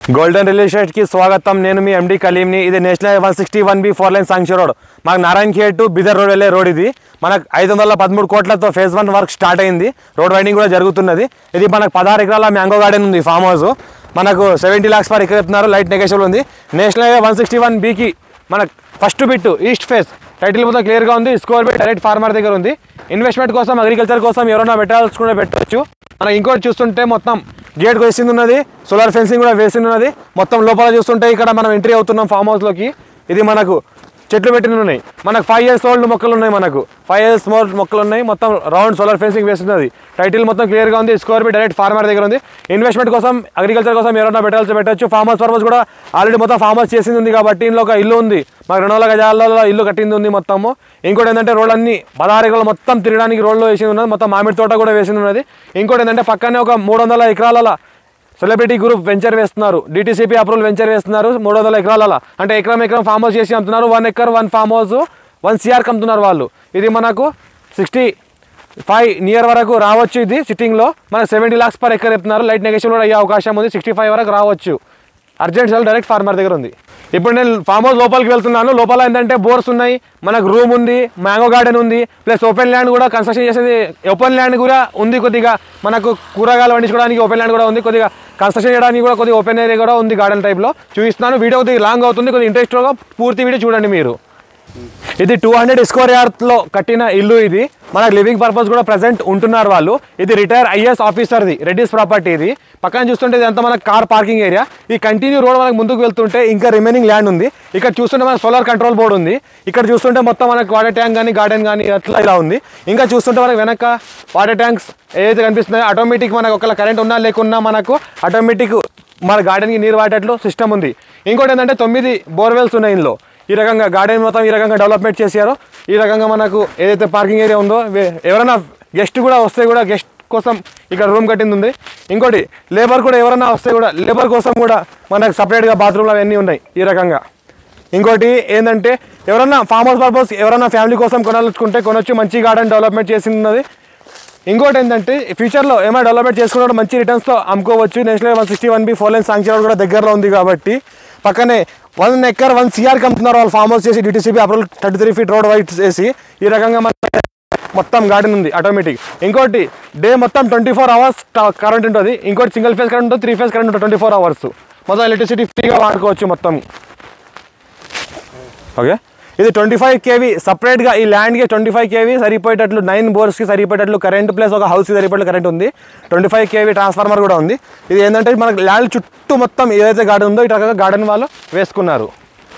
golden real estate కి స్వాగతం నేను మీ ఎండి కలీంని ఇది national one sixty one B four line sanction road మాకు Narayankhed to Bidar road వెళ్ళే రోడ్ ఇది మనకు ఐదు వందల పదమూడు కోట్లతో ఫేజ్ వన్ వర్క్ స్టార్ట్ అయింది రోడ్ వైండింగ్ కూడా జరుగుతున్నది ఇది మనకు పదహారు ఎకరాల మ్యాంగో గార్డెన్ ఉంది ఫామ్ హౌస్ మనకు సెవెంటీ లాక్స్ పర్ ఎకర్ చెప్తున్నారు లైట్ నెగేషన్ ఉంది national highway one sixty one బీకి మనకు first bit east face title మొత్తం క్లియర్గా ఉంది స్కోర్ బిట్ డైరెక్ట్ ఫార్మర్ దగ్గర ఉంది ఇన్వెస్ట్మెంట్ కోసం అగ్రికల్చర్ కోసం ఎవరైనా పెట్టాల్సుకుంటే పెట్టవచ్చు మనం ఇంకోటి చూస్తుంటే మొత్తం గేట్ వేసింది ఉన్నది సోలార్ ఫెన్సింగ్ కూడా వేసింది ఉన్నది మొత్తం లోపల చూస్తుంటే ఇక్కడ మనం ఎంట్రీ అవుతున్నాం ఫామ్ హౌస్లోకి ఇది మనకు చెట్లు పెట్టిన ఉన్నాయి మనకు ఫైవ్ ఇయర్స్ ఓల్డ్ మొక్కలు ఉన్నాయి మనకు ఫైవ్ ఇయర్స్ మోర్ మొక్కలు ఉన్నాయి మొత్తం రౌండ్ సోలార్ ఫెన్సింగ్ వేస్తున్నది టైటిల్ మొత్తం క్లియర్గా ఉంది స్కోర్ బి డైరెక్ట్ ఫార్మర్ దగ్గర ఉంది ఇన్వెస్ట్మెంట్ కోసం అగ్రికల్చర్ కోసం ఎవరైనా పెట్టాల్సి పెట్టచ్చు ఫామ్ హౌస్ పర్పస్ కూడా ఆల్రెడీ మొత్తం ఫామ్ హౌస్ చేసింది ఉంది కాబట్టి ఇంట్లో ఒక ఇల్లు ఉంది మాకు రెండు వందల గజాలలో ఇల్లు కట్టింది ఉంది మొత్తము ఇంకోటి ఏంటంటే రోడ్ అన్ని పదహారు ఎకరాలు మొత్తం తిరగడానికి రోడ్లో వేసింది ఉన్నది మొత్తం మామిడి తోట కూడా వేసింది ఉన్నది ఇంకోటి ఏంటంటే పక్కనే ఒక మూడు వందల ఎకరాల సెలబ్రిటీ గ్రూప్ వెంచర్ వేస్తున్నారు డిటీసీపీ అప్రూవల్ వెంచర్ వేస్తున్నారు మూడు వందల ఎకరాల అంటే ఎకరం ఎకరం ఫామ్ హౌస్ చేసి అమ్ముతున్నారు one acre one farm house one సిఆర్కి అమ్ముతున్నారు వాళ్ళు ఇది మనకు సిక్స్టీ ఫైవ్ నియర్ వరకు రావచ్చు ఇది సిట్టింగ్లో మనకు సెవెంటీ లాక్స్ పర్ ఎకర్ చెప్తున్నారు లైట్ నెగేషన్ కూడా అయ్యే అవకాశం ఉంది సిక్స్టీ ఫైవ్ వరకు రావచ్చు అర్జెంట్ సెల్ డైరెక్ట్ ఫార్మర్ దగ్గర ఉంది ఇప్పుడు నేను ఫామ్ హౌస్ లోపలికి వెళ్తున్నాను లోపల ఏంటంటే బోర్స్ ఉన్నాయి మనకు రూమ్ ఉంది మ్యాంగో గార్డెన్ ఉంది ప్లస్ ఓపెన్ ల్యాండ్ కూడా కన్స్ట్రక్షన్ చేసేది ఓపెన్ ల్యాండ్ కూడా ఉంది కొద్దిగా మనకు కూరగాయలు పండించుకోవడానికి ఓపెన్ ల్యాండ్ కూడా ఉంది కొద్దిగా కన్స్ట్రక్షన్ చేయడానికి కూడా కొద్దిగా ఓపెన్ ఏరియా కూడా ఉంది గార్డెన్ టైప్లో చూపిస్తున్నాను వీడియో కొద్దిగా లాంగ్ అవుతుంది కొద్దిగా ఇంట్రెస్ట్గా పూర్తి వీడియో చూడండి మీరు ఇది టూ హండ్రెడ్ స్క్వేర్ యార్డ్లో కట్టిన ఇల్లు ఇది మనకు లివింగ్ పర్పస్ కూడా ప్రజెంట్ ఉంటున్నారు వాళ్ళు ఇది రిటైర్ ఐఎస్ ఆఫీసర్ది రెడ్డిస్ ప్రాపర్టీ ఇది పక్కన చూస్తుంటే ఇదంతా మనకు కార్ పార్కింగ్ ఏరియా ఈ కంటిన్యూ రోడ్ మనకు ముందుకు వెళ్తుంటే ఇంకా రిమైనింగ్ ల్యాండ్ ఉంది ఇక్కడ చూస్తుంటే మనకు సోలార్ కంట్రోల్ బోర్డు ఉంది ఇక్కడ చూస్తుంటే మొత్తం మనకు వాటర్ ట్యాంక్ కానీ గార్డెన్ కానీ అట్లా ఇలా ఉంది ఇంకా చూస్తుంటే మనకు వెనక వాటర్ ట్యాంక్స్ ఏదైతే కనిపిస్తున్నాయో ఆటోమేటిక్ మనకు ఒకవేళ కరెంట్ ఉన్నా లేకున్నా మనకు ఆటోమేటిక్ మన గార్డెన్కి నీరు వాడేటట్లు సిస్టమ్ ఉంది ఇంకోటి ఏంటంటే తొమ్మిది బోర్వెల్స్ ఉన్నాయి ఇందులో ఈ రకంగా గార్డెన్ మొత్తం ఈ రకంగా డెవలప్మెంట్ చేశారో ఈ రకంగా మనకు ఏదైతే పార్కింగ్ ఏరియా ఉందో వే- ఎవరైనా గెస్ట్ కూడా వస్తే కూడా గెస్ట్ కోసం ఇక్కడ రూమ్ కట్టింది ఉంది ఇంకోటి లేబర్ కూడా ఎవరైనా వస్తే కూడా లేబర్ కోసం కూడా మనకు సపరేట్గా బాత్రూమ్లు అవన్నీ ఉన్నాయి ఈ రకంగా ఇంకోటి ఏంటంటే ఎవరన్నా ఫామ్ హౌస్ పర్పస్ ఎవరైనా ఫ్యామిలీ కోసం కొనాలనుకుంటే కొనొచ్చు మంచి గార్డెన్ డెవలప్మెంట్ చేసింది ఉన్నది ఇంకోటి ఏంటంటే ఫ్యూచర్లో ఏమైనా డెవలప్మెంట్ చేసుకున్నప్పుడు మంచి రిటర్న్స్తో అమ్ముకోవచ్చు national one sixty one B four line sanction కూడా దగ్గరలో ఉంది కాబట్టి పక్కనే వన్ ఎక్కర్ వన్ సిఆర్కి అమ్ముతున్నారు వాళ్ళు ఫామ్ హౌస్ చేసి DTCP approval thirty three feet road wide చేసి ఈ రకంగా మన మొత్తం గార్డెన్ ఉంది ఆటోమేటిక్ ఇంకోటి డే మొత్తం ట్వంటీ ఫోర్ అవర్స్ కరెంట్ ఉంటుంది ఇంకోటి సింగిల్ ఫేస్ కరెంట్ ఉంటుంది త్రీ ఫేస్ కరెంట్ ఉంటుంది ట్వంటీ ఫోర్ అవర్స్ మొత్తం ఎలక్ట్రిసిటీ ఫ్రీగా వాడుకోవచ్చు మొత్తం ఓకే ఇది ట్వంటీ ఫైవ్ కేవీ సపరేట్గా ఈ ల్యాండ్కి ట్వంటీ ఫైవ్ కేవీ సరిపోయేటట్లు నైన్ బోర్స్కి సరిపోయేటట్లు కరెంట్ ప్లస్ ఒక హౌస్కి సరిపోయేట్లు కరెంట్ ఉంది ట్వంటీ ఫైవ్ కేవీ ట్రాన్స్ఫార్మర్ కూడా ఉంది ఇది ఏంటంటే మనకు ల్యాండ్ చుట్టూ మొత్తం ఏదైతే గార్డెన్ ఉందో ఇటు రకంగా గార్డెన్ వాళ్ళు వేసుకున్నారు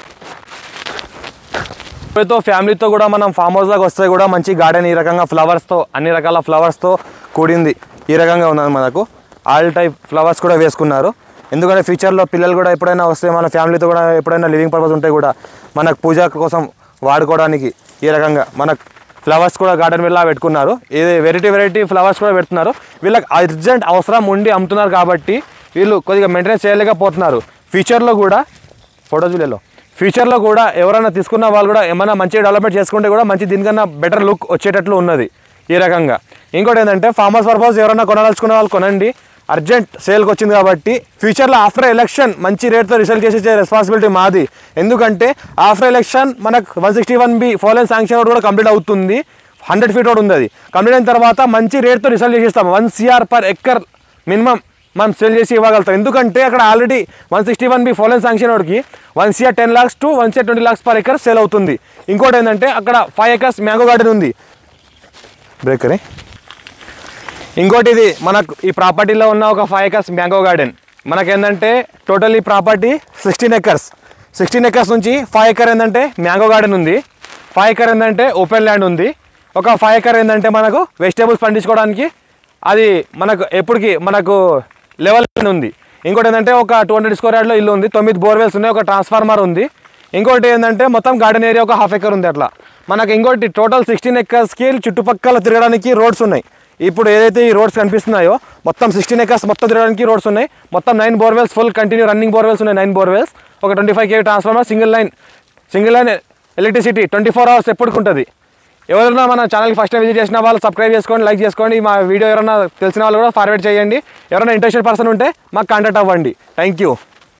ఫ్యామిలీతో ఫ్యామిలీతో కూడా మనం ఫామ్ హౌస్లోకి వస్తే కూడా మంచి గార్డెన్ ఈ రకంగా ఫ్లవర్స్తో అన్ని రకాల ఫ్లవర్స్తో కూడింది ఈ రకంగా ఉన్నది మనకు ఆల్ టైప్ ఫ్లవర్స్ కూడా వేసుకున్నారు ఎందుకంటే ఫ్యూచర్లో పిల్లలు కూడా ఎప్పుడైనా వస్తే మన ఫ్యామిలీతో కూడా ఎప్పుడైనా లివింగ్ పర్పస్ ఉంటే కూడా మనకు పూజ కోసం వాడుకోవడానికి ఈ రకంగా మనకు ఫ్లవర్స్ కూడా గార్డెన్ వెళ్ళా పెట్టుకున్నారు ఇది వెరైటీ వెరైటీ ఫ్లవర్స్ కూడా పెడుతున్నారు వీళ్ళకి అర్జెంట్ అవసరం ఉండి అమ్ముతున్నారు కాబట్టి వీళ్ళు కొద్దిగా మెయింటెనెన్స్ చేయలేకపోతున్నారు ఫ్యూచర్లో కూడా ఫోటో జూలియలో ఫ్యూచర్లో కూడా ఎవరైనా తీసుకున్న వాళ్ళు కూడా ఏమైనా మంచి డెవలప్మెంట్ చేసుకుంటే కూడా మంచి దీనికన్నా బెటర్ లుక్ వచ్చేటట్లు ఉన్నది ఈ రకంగా ఇంకోటి ఏంటంటే ఫార్మర్స్ పర్పస్ ఎవరైనా కొనాలనుకున్న వాళ్ళు కొనండి అర్జెంట్ సేల్కి వచ్చింది కాబట్టి ఫ్యూచర్లో ఆఫ్టర్ ఎలక్షన్ మంచి రేట్తో రిసల్ట్ చేసే రెస్పాన్సిబిలిటీ మాది ఎందుకంటే ఆఫ్టర్ ఎలక్షన్ మనకు one sixty one B four line sanction కూడా కంప్లీట్ అవుతుంది హండ్రెడ్ ఫీట్ రోడ్ ఉంది అది కంప్లీట్ అయిన తర్వాత మంచి రేట్తో రిసల్ట్ చేసేస్తాం one CR per acre minimum మనం సేల్ చేసి ఇవ్వగలుగుతాం ఎందుకంటే అక్కడ already one sixty one B four lane sanction వాడికి one CR ten lakhs to one CR twenty lakhs per acre sale అవుతుంది ఇంకోటి ఏంటంటే అక్కడ ఫైవ్ ఎకర్స్ మ్యాంగో గార్డెన్ ఉంది బ్రేకరే ఇంకోటి ఇది మనకు ఈ ప్రాపర్టీలో ఉన్న ఒక ఫైవ్ ఎకర్స్ మ్యాంగో గార్డెన్ మనకేంటంటే టోటల్ ఈ property sixteen acres sixteen acres నుంచి ఫైవ్ ఎకర్ ఏంటంటే మ్యాంగో గార్డెన్ ఉంది ఫైవ్ ఎకర్ ఏంటంటే ఓపెన్ ల్యాండ్ ఉంది ఒక ఫైవ్ ఎకర్ ఏంటంటే మనకు వెజిటేబుల్స్ పండించుకోవడానికి అది మనకు ఎప్పటికి మనకు లెవెల్ ఉంది ఇంకోటి ఏంటంటే ఒక టూ హండ్రెడ్ స్క్వేర్ యార్డ్లో ఇల్లు ఉంది తొమ్మిది బోర్వెల్స్ ఉన్నాయి ఒక ట్రాన్స్ఫార్మర్ ఉంది ఇంకోటి ఏంటంటే మొత్తం గార్డెన్ ఏరియా ఒక హాఫ్ ఎకర్ ఉంది అట్లా మనకి ఇంకోటి టోటల్ సిక్స్టీన్ ఎకర్స్కి చుట్టుపక్కల తిరగడానికి రోడ్స్ ఉన్నాయి ఇప్పుడు ఏదైతే ఈ రోడ్స్ కనిపిస్తున్నాయో మొత్తం సిక్స్టీన్ ఎకర్స్ మొత్తం తిరగడానికి రోడ్స్ ఉన్నాయి మొత్తం nine borewells full continue running borewells ఉన్నాయి నైన్ బోర్వెల్స్ ఒక twenty five KV transformer single line single line electricity twenty four hours ఎప్పటికి ఉంటుంది ఎవరైనా మన ఛానల్కి ఫస్ట్ టైం విజిట్ చేసిన వాళ్ళు సబ్స్క్రైబ్ చేసుకోండి లైక్ చేసుకోండి మా వీడియో ఎవరైనా తెలిసిన వాళ్ళు కూడా ఫార్వర్డ్ చేయండి ఎవరైనా ఇంట్రెస్టెడ్ పర్సన్ ఉంటే మాకు కాంటాక్ట్ అవ్వండి థ్యాంక్ యూ